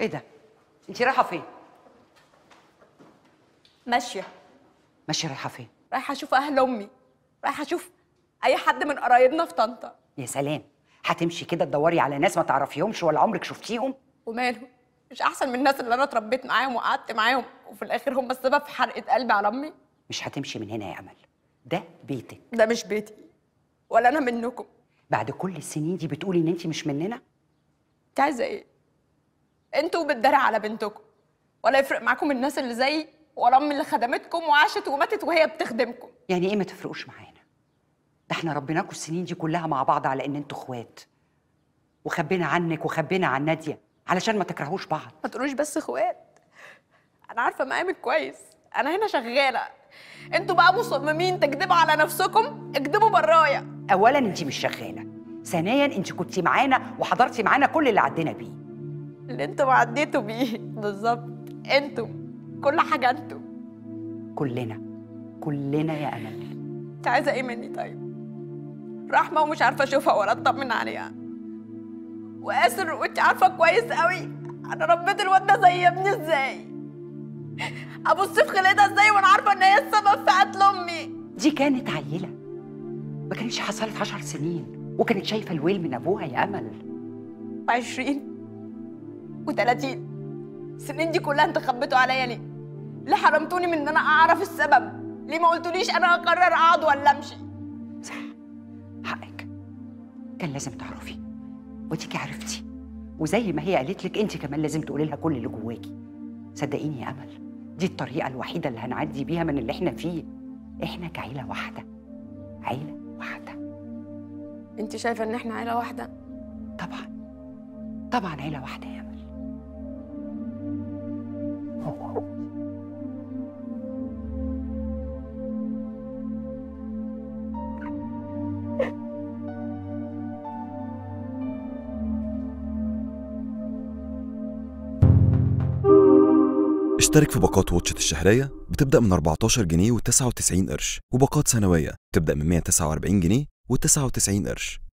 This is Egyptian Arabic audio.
ايه ده انت رايحه فين ماشيه ماشيه رايحه فين رايحه اشوف اهل امي رايحه اشوف اي حد من قرايبنا في طنطا يا سلام هتمشي كده تدوري على ناس ما تعرفيهمش ولا عمرك شفتيهم وماله مش احسن من الناس اللي انا اتربيت معاهم وقعدت معاهم وفي الاخر هم السبب في حرقه قلبي على امي مش هتمشي من هنا يا امل ده بيتك ده مش بيتي ولا انا منكم بعد كل السنين دي بتقولي ان انت مش مننا انت عايزه ايه انتوا بتداري على بنتكم ولا يفرق معاكم الناس اللي زيي ولا امي اللي خدمتكم وعاشت وماتت وهي بتخدمكم يعني ايه ما تفرقوش معانا ده احنا ربيناكم السنين دي كلها مع بعض على ان انتوا اخوات وخبينا عنك وخبينا عن ناديه علشان ما تكرهوش بعض ما تقولوش بس اخوات انا عارفه مقامك كويس انا هنا شغاله انتوا بقى مصممين تكذبوا على نفسكم اكذبوا برايا اولا انت مش شغاله ثانيا انت كنت معانا وحضرتي معانا كل اللي عدينا بيه اللي انتوا عديتوا بيه بالظبط انتوا كل حاجه انتوا كلنا كلنا يا امل انت عايزه ايه مني طيب رحمه ومش عارفه اشوفها ولا اطمن عليها واسر وانت عارفه كويس قوي انا ربيت الواد ده زي ابني ازاي ابص في خلقتها ازاي وانا عارفه ان هي السبب في قتل امي دي كانت عيله ما كانتش حصلت عشر سنين وكانت شايفه الويل من ابوها يا امل وعشرين وتلاتين السنين دي كلها انت خبيتوا عليا ليه؟ ليه حرمتوني من ان انا اعرف السبب؟ ليه ما قلتوليش انا اقرر اقعد ولا امشي؟ صح حقك كان لازم تعرفي وديكي عرفتي وزي ما هي قالت لك انت كمان لازم تقولي لها كل اللي جواكي صدقيني يا امل دي الطريقه الوحيده اللي هنعدي بيها من اللي احنا فيه احنا كعيله واحده عيله واحده انت شايفه ان احنا عيله واحده؟ طبعا طبعا عيله واحده يا امل هو اشترك في باقات واتشت الشهرية بتبدأ من 14 جنيه و99 قرش وباقات سنوية بتبدأ من 149 جنيه و99 قرش